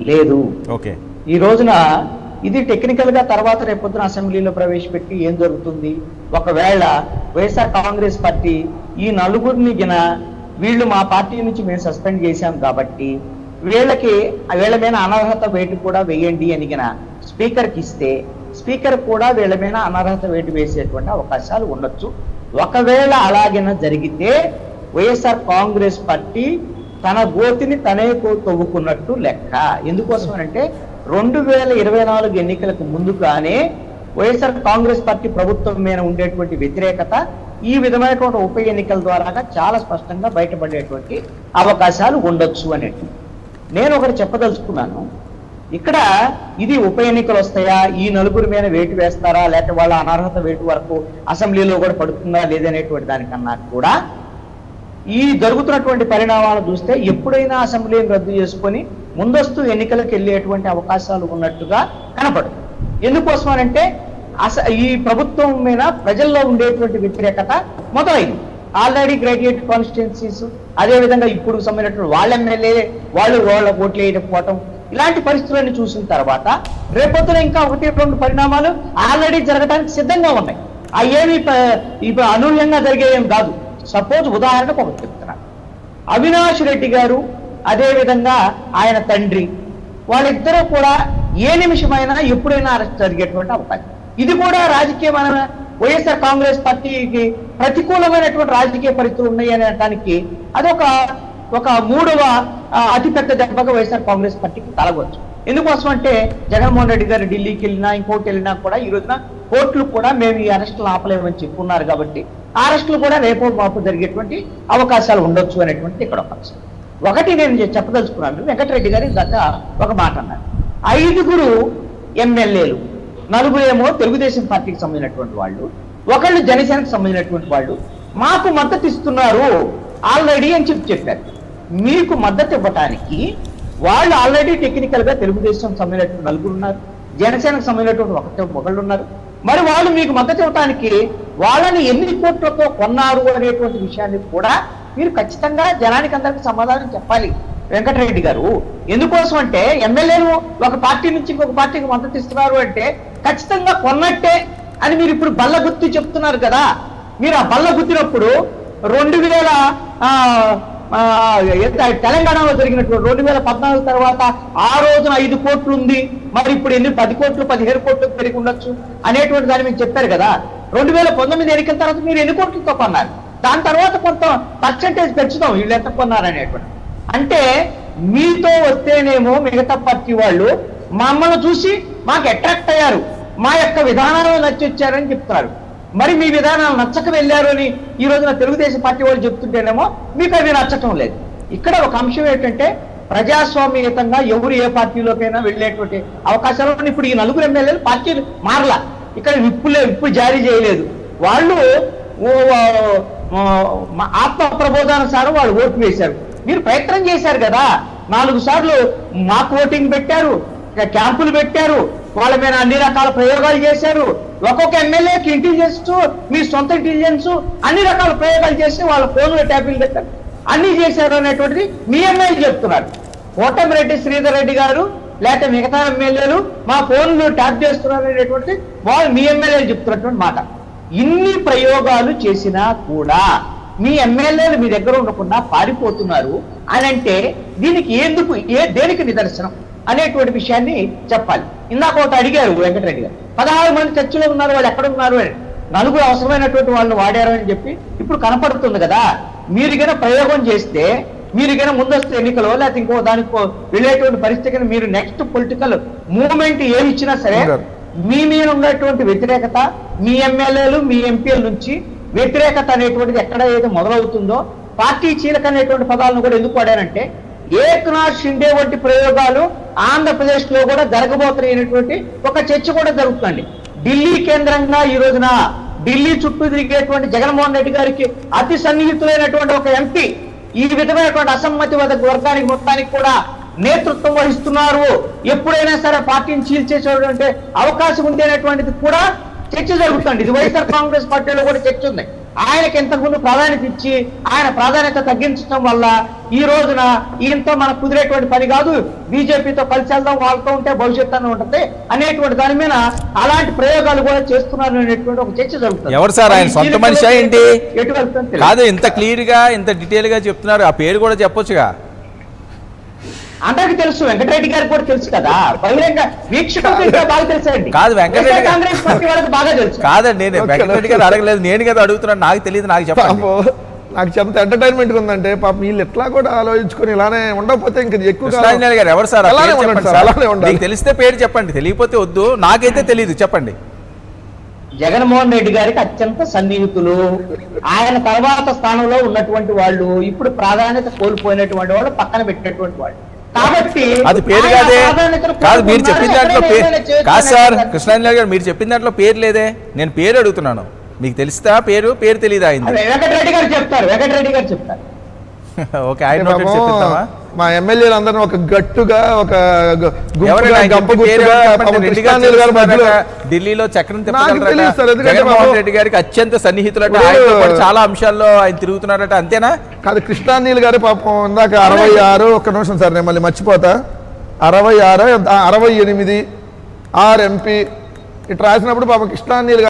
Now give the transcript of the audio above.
లేదు ఓకే ఈ రోజున ఇది టెక్నికల్ గా తర్వాత రేపొద్దున అసెంబ్లీలో ప్రవేశపెట్టి ఏం జరుగుతుంది ఒకవేళ వైఎస్ఆర్ కాంగ్రెస్ పార్టీ ఈ నలుగురిని గిన వీళ్ళు మా పార్టీ నుంచి మేము సస్పెండ్ చేశాం కాబట్టి వీళ్ళకి వీళ్ళ మీద అనర్హత వేటు కూడా వేయండి అని గిన స్పీకర్కి ఇస్తే స్పీకర్ కూడా వీళ్ళ మీద అనర్హత వేటు వేసేటువంటి అవకాశాలు ఉండొచ్చు ఒకవేళ అలాగిన జరిగితే వైఎస్ఆర్ కాంగ్రెస్ పార్టీ తన గోతిని తనే కో- తవ్వుకున్నట్టు లెక్క ఎందుకోసం అంటే రెండు వేల ఇరవై నాలుగు ఎన్నికలకు ముందుగానే వైఎస్ఆర్ కాంగ్రెస్ పార్టీ ప్రభుత్వం మీద ఉండేటువంటి వ్యతిరేకత ఈ విధమైనటువంటి ఉప ఎన్నికల ద్వారా చాలా స్పష్టంగా బయటపడేటువంటి అవకాశాలు ఉండొచ్చు అనేటి నేను ఒకటి చెప్పదలుచుకున్నాను ఇక్కడ ఇది ఉప ఎన్నికలు వస్తాయా ఈ నలుగురి మీద వేటు వేస్తారా లేకపోతే వాళ్ళ అనర్హత వేటు వరకు అసెంబ్లీలో కూడా పడుతుందా లేదనేటువంటి దానికన్నా కూడా ఈ జరుగుతున్నటువంటి పరిణామాలు చూస్తే ఎప్పుడైనా అసెంబ్లీని రద్దు చేసుకొని ముందస్తు ఎన్నికలకు వెళ్ళేటువంటి అవకాశాలు ఉన్నట్టుగా కనపడు ఎందుకోసం అంటే అస ఈ ప్రభుత్వం మీద ప్రజల్లో ఉండేటువంటి వ్యతిరేకత మొదలైంది ఆల్రెడీ గ్రాడ్యుయేట్ కాన్స్టిట్యున్సీస్ అదేవిధంగా ఇప్పుడు సంబంధించినటువంటి వాళ్ళ ఎమ్మెల్యే వాళ్ళు వాళ్ళ ఓట్లు వేయకపోవటం ఇలాంటి పరిస్థితులన్నీ చూసిన తర్వాత రేపొద్దున ఇంకా ఒకటి రెండు పరిణామాలు ఆల్రెడీ జరగడానికి సిద్ధంగా ఉన్నాయి ఆ ఏమి ప- ఇప్పుడు అనూహ్యంగా జరిగేయం కాదు సపోజ్ ఉదాహరణకు ఒకటి చెప్తున్నాను అవినాష్ రెడ్డి గారు అదే విధంగా ఆయన తండ్రి వాళ్ళిద్దరూ కూడా ఏ నిమిషమైనా ఎప్పుడైనా అరెస్ట్ జరిగేటువంటి అవకాశం ఇది కూడా రాజకీయమైన వైఎస్ఆర్ కాంగ్రెస్ పార్టీకి ప్రతికూలమైనటువంటి రాజకీయ పరిస్థితులు ఉన్నాయి అనే అనడానికి అదొక ఒక మూడవ ఆ, అతిపెద్ద దెబ్బగా వైఎస్ఆర్ కాంగ్రెస్ పార్టీకి కలగవచ్చు ఎందుకోసం అంటే జగన్మోహన్ రెడ్డి గారు ఢిల్లీకి వెళ్ళినా ఇంకోటి వెళ్ళినా కూడా ఈ రోజున కోర్టులు కూడా మేము ఈ అరెస్టులు ఆపలేమని చెప్పున్నారు కాబట్టి ఆ అరెస్టులు కూడా రేపో మాపు జరిగేటువంటి అవకాశాలు ఉండొచ్చు అనేటువంటి ఇక్కడ ఒక అంశం ఒకటి నేను చె- చెప్పదలుచుకున్నాను వెంకటరెడ్డి గారు ఇందాక ఒక మాట అన్నారు ఐదుగురు ఎమ్మెల్యేలు నలుగురేమో తెలుగుదేశం పార్టీకి సంబంధించినటువంటి వాళ్ళు ఒకళ్ళు జనసేనకు సంబంధించినటువంటి వాళ్ళు మాకు మద్దతు ఇస్తున్నారు ఆల్రెడీ అని చెప్పి చెప్పారు మీకు మద్దతు ఇవ్వటానికి వాళ్ళు ఆల్రెడీ టెక్నికల్ గా తెలుగుదేశం సంబంధించినటువంటి నలుగురు ఉన్నారు జనసేనకు సంబంధించినటువంటి ఒకటే ఒకళ్ళు ఉన్నారు మరి వాళ్ళు మీకు మద్దతు ఇవ్వటానికి వాళ్ళని ఎన్ని కోట్లతో కొన్నారు అనేటువంటి విషయాన్ని కూడా మీరు ఖచ్చితంగా జనానికి అందరికి సమాధానం చెప్పాలి వెంకటరెడ్డి గారు ఎందుకోసం అంటే ఎమ్మెల్యేలు ఒక పార్టీ నుంచి ఇంకొక పార్టీకి మద్దతు ఇస్తున్నారు అంటే ఖచ్చితంగా కొన్నట్టే అని మీరు ఇప్పుడు బల్ల గుర్తు చెప్తున్నారు కదా మీరు ఆ బల్ల గుర్తినప్పుడు రెండు వేల ఆ, ఆ, ఎంత తెలంగాణలో జరిగినటువంటి రెండు వేల పద్నాలుగు తర్వాత ఆ రోజున ఐదు కోట్లు ఉంది మరి ఇప్పుడు ఎన్ని పది కోట్లు పదిహేను కోట్లు పెరిగి ఉండొచ్చు అనేటువంటి దాన్ని మీరు చెప్పారు కదా రెండు వేల పంతొమ్మిది ఎన్నికల తర్వాత మీరు ఎన్ని కోట్లతో కొన్నారు దాని తర్వాత కొంత పర్సంటేజ్ పెంచుదాం వీళ్ళు ఎంత కొన్నారు అనేటువంటి అంటే మీతో వస్తేనేమో మిగతా పార్టీ వాళ్ళు మమ్మల్ని చూసి మాకు అట్రాక్ట్ అయ్యారు మా యొక్క విధానాలు నచ్చి వచ్చారని చెప్తున్నారు మరి మీ విధానాలు నచ్చక వెళ్ళారు అని ఈ రోజున తెలుగుదేశం పార్టీ వాళ్ళు చెప్తుంటేనేమో మీకు అవి నచ్చటం లేదు ఇక్కడ ఒక అంశం ఏంటంటే ప్రజాస్వామ్యయుతంగా ఎవరు ఏ పార్టీలోకైనా వెళ్ళేటువంటి అవకాశాలు ఉన్నాయి. ఇప్పుడు ఈ నలుగురు ఎమ్మెల్యేలు పార్టీలు మారలా ఇక్కడ విప్పులే విప్పు జారీ చేయలేదు వాళ్ళు ఓ, ఓ, మా ఆత్మ ప్రబోధానుసారం వాళ్ళు ఓటు వేశారు మీరు ప్రయత్నం చేశారు కదా నాలుగు సార్లు మాకు ఓటింగ్ పెట్టారు ఇక క్యాంపులు పెట్టారు వాళ్ళ మీద అన్ని రకాల ప్రయోగాలు చేశారు ఒక్కొక్క ఎమ్మెల్యేకి ఇంటెలిజెన్స్ మీ సొంత ఇంటెలిజెన్స్ అన్ని రకాల ప్రయోగాలు చేసి వాళ్ళ ఫోన్లో ట్యాపింగ్ పెట్టారు అన్ని చేశారు అనేటువంటిది మీ ఎమ్మెల్యే చెప్తున్నారు కోటమిరెడ్డి శ్రీధర్ రెడ్డి గారు లేకపోతే మిగతా ఎమ్మెల్యేలు మా ఫోన్లు ట్యాప్ చేస్తున్నారు అనేటువంటి వాళ్ళు మీ ఎమ్మెల్యేలు చెప్తున్నటువంటి మాట ఇన్ని ప్రయోగాలు చేసినా కూడా మీ ఎమ్మెల్యేలు మీ దగ్గర ఉండకుండా పారిపోతున్నారు అని అంటే దీనికి ఎందుకు ఏ దేనికి నిదర్శనం అనేటువంటి విషయాన్ని చెప్పాలి ఇందాక ఒకటి అడిగారు వెంకటరెడ్డి గారు పదహారు మంది చర్చలో ఉన్నారు వాళ్ళు ఎక్కడ ఉన్నారు అని నలుగురు అవసరమైనటువంటి వాళ్ళు వాడారు అని చెప్పి ఇప్పుడు కనపడుతుంది కదా మీరు గన ప్రయోగం చేస్తే మీరు గన ముందస్తు ఎన్నికలో లేకపోతే ఇంకో దానికో వెళ్ళేటువంటి పరిస్థితికి మీరు నెక్స్ట్ పొలిటికల్ మూవ్మెంట్ ఏమి ఇచ్చినా సరే ఉండరు. మీ మీద ఉన్నటువంటి వ్యతిరేకత మీ ఎమ్మెల్యేలు మీ ఎంపీల నుంచి వ్యతిరేకత అనేటువంటిది ఎక్కడ ఏదో మొదలవుతుందో పార్టీ చీలక అనేటువంటి పదాలను కూడా ఎందుకు వాడారంటే ఏక్నాథ్ షిండే వంటి ప్రయోగాలు ఆంధ్రప్రదేశ్ లో కూడా జరగబోతున్నాయి అనేటువంటి ఒక చర్చ కూడా జరుగుతుంది ఢిల్లీ కేంద్రంగా ఈ రోజున ఢిల్లీ చుట్టూ తిరిగేటువంటి జగన్మోహన్ రెడ్డి గారికి అతి సన్నిహితులైనటువంటి ఒక ఎంపీ ఈ విధమైనటువంటి అసమ్మతి వద- వర్గానికి మొత్తానికి కూడా నేతృత్వం వహిస్తున్నారు ఎప్పుడైనా సరే పార్టీని చీల్చేసేటువంటి అవకాశం ఉంది అనేటువంటిది కూడా చర్చ జరుగుతుంది ఇది వైఎస్ఆర్ కాంగ్రెస్ పార్టీలో కూడా చర్చ ఉంది ఆయనకి ఇంతకుముందు ప్రాధాన్యత ఇచ్చి ఆయన ప్రాధాన్యత తగ్గించడం వల్ల ఈ రోజున ఈయనతో మనకు కుదిరేటువంటి పని కాదు బీజేపీతో కలిసి వెళ్దాం వాళ్ళతో ఉంటే భవిష్యత్తు అని ఉంటుంది అనేటువంటి దాని మీద అలాంటి ప్రయోగాలు కూడా చేస్తున్నారు అనేటువంటి ఒక చర్చ జరుగుతుంది ఎవరు సార్? ఆయన మరి సొంత దీనికి మనిషా ఏంటి? ఎటు వెళ్తుందో తెలియదు. కాదు ఇంత క్లియర్ గా ఇంత డీటెయిల్ గా చెప్తున్నారు ఆ పేరు కూడా చెప్పొచ్చుగా అందరికి తెలుసు వెంకటరెడ్డి గారికి కూడా తెలుసు కదా బహిరంగ వీక్షకులకు ఇంకా బాగా తెలుసు అండి కాదు, వెంకటరెడ్డి గారు- కాంగ్రెస్ పార్టీ వాళ్ళకి బాగా తెలుసు కాదండి నేను ఓకే, వెంకటరెడ్డి గారు అడగలేదు నేను కదా అడుగుతున్నాను నాకు తెలియదు నాకు చెప్పండి పాపం నాకు చెంత ఎంటర్టైన్మెంట్ ఉందంటే పాపం వీళ్ళు ఎట్లా కూడా ఆలోచించుకొని ఇలానే ఉండకపోతే ఇంకా ఎక్కువ కాలం- కృష్ణాంజనేయులు గారు ఎవరు సార్ ఆ అలానే పేరు ఉండండి చెప్పండి సార్, సార్. అలానే ఉండాలి. మీకు తెలిస్తే పేరు చెప్పండి తెలియకపోతే వద్దు నాకైతే తెలియదు చెప్పండి జగన్మోహన్ రెడ్డి గారికి అత్యంత సన్నిహితులు ఆయన తర్వాత స్థానంలో ఉన్నటువంటి వాళ్ళు ఇప్పుడు ప్రాధాన్యత కోల్పోయినటువంటి వాళ్ళు పక్కన పెట్టినటువంటి వాళ్ళు కాబట్టి అది పేరు ఆయన కాదే ప్రాధాన్యతను కాదు మీరు కోల్పోతున్నారు, చెప్పిన దాంట్లో ఎక్కడైనా పేరు ఏదైనా చేయొచ్చు కాదు సార్ అనేది కృష్ణాంజనేయులు గారు మీరు చెప్పిన దాంట్లో పేరు లేదే నేను పేరు అడుగుతున్నాను మీకు తెలిస్తా పేరు పేరు తెలియదా అయింది అది వెంకటరెడ్డి గారు చెప్తారు వెంకటరెడ్డి గారు చెప్తారు ఓకే ఆయన పాపం నోటెడ్ చెప్పిద్దామా మా ఎమ్మెల్యేలు అందరిని ఒక గట్టుగా ఒక గు- గుంపుగా, ఎవరైనా ఆయన గంప చెప్పి పేరు గుర్తుగా ఎవరు పాపం చెప్పండి? రెడ్డి గారు కృష్ణాంజలి గారి మధ్యలో చెప్తున్నారట, ఢిల్లీలో చక్రం తెలియదు సార్, తిప్పగలరట ఎందుకంటే జగన్మోహన్ బాబు- రెడ్డి గారికి అత్యంత సన్నిహితులట ఇప్పుడు- ఆయనతో పాటు చాలా అంశాల్లో ఆయన తిరుగుతున్నారట అంతేనా కాదు కృష్ణానీల్ గారి పాపం ఇందాక అరవై ఆరు ఒక్క నిమిషం సార్ నేను మళ్ళీ మర్చిపోతా అరవై ఆరు అరవై ఎనిమిది ఆరు ఎంపీ ఇట్లా రాసినప్పుడు పాపం కృష్ణానీల్